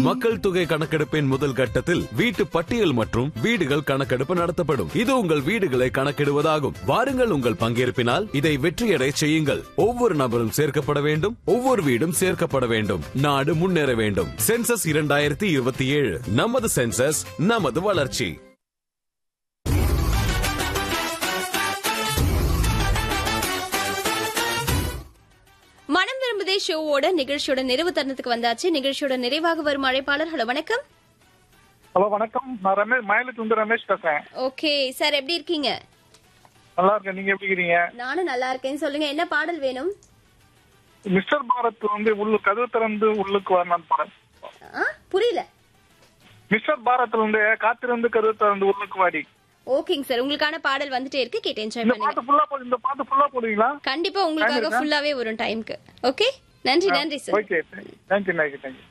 மக்கள் தொகை கணக்கெடுப்பின் முதல் கட்டத்தில் வீட்டு பட்டியல் மற்றும் வீடுகள் கணக்கெடுப்பு நடத்தப்படும் இது உங்கள் வீடுகளை கணக்கிடுவதாகும் வாருங்கள் உங்கள் பங்கேற்பினால் இதை வெற்றியடை செய்யுங்கள் ஒவ்வொரு நபரும் சேர்க்கப்பட வேண்டும் ஒவ்வொரு வீடும் சேர்க்கப்பட வேண்டும் நாடு முன்னேற வேண்டும் சென்சஸ் இரண்டாயிரத்தி இருபத்தி ஏழு நமது சென்சஸ் நமது வளர்ச்சி மனம் விரும்புதே ஷோவோட நிகழ்ச்சியோட நிறைவு தருணத்துக்கு வந்தாச்சு நிகழ்ச்சியோட நிறைவாக வரும் அழைப்பாளர் ஹலோ வணக்கம் ஹலோ வணக்கம் நான் ரமேஷ் மயிலத்து வந்து ரமேஷ் பேசுறேன் ஓகே சார் எப்படி இருக்கீங்க நல்லா இருக்கேன் நீங்க எப்படி இருக்கீங்க நானும் நல்லா இருக்கேன் சொல்லுங்க என்ன பாடல் வேணும் மிஸ்டர் பாரத் வந்து உள்ளு கதவு திறந்து உள்ளுக்கு வரணும் படம் ஆ புரியல மிஸ்டர் பாரத்ல இருந்து காத்திருந்து கதவு திறந்து உள்ளுக்கு வாடி ஓகேங்க சார் உங்களுக்கான பாடல் வந்துட்டே இருக்கு கேட்டு என்ஜாய் இந்த பண்ணுங்க பாட்டு ஃபுல்லா போடு இந்த பாட்டு ஃபுல்லா போடுவீங்களா கண்டிப்பா உங்களுக்காக ஃபுல்லாவே வரும் டைம்க்கு ஓகே நன்றி நன்றி sir okay thank you thank you thank you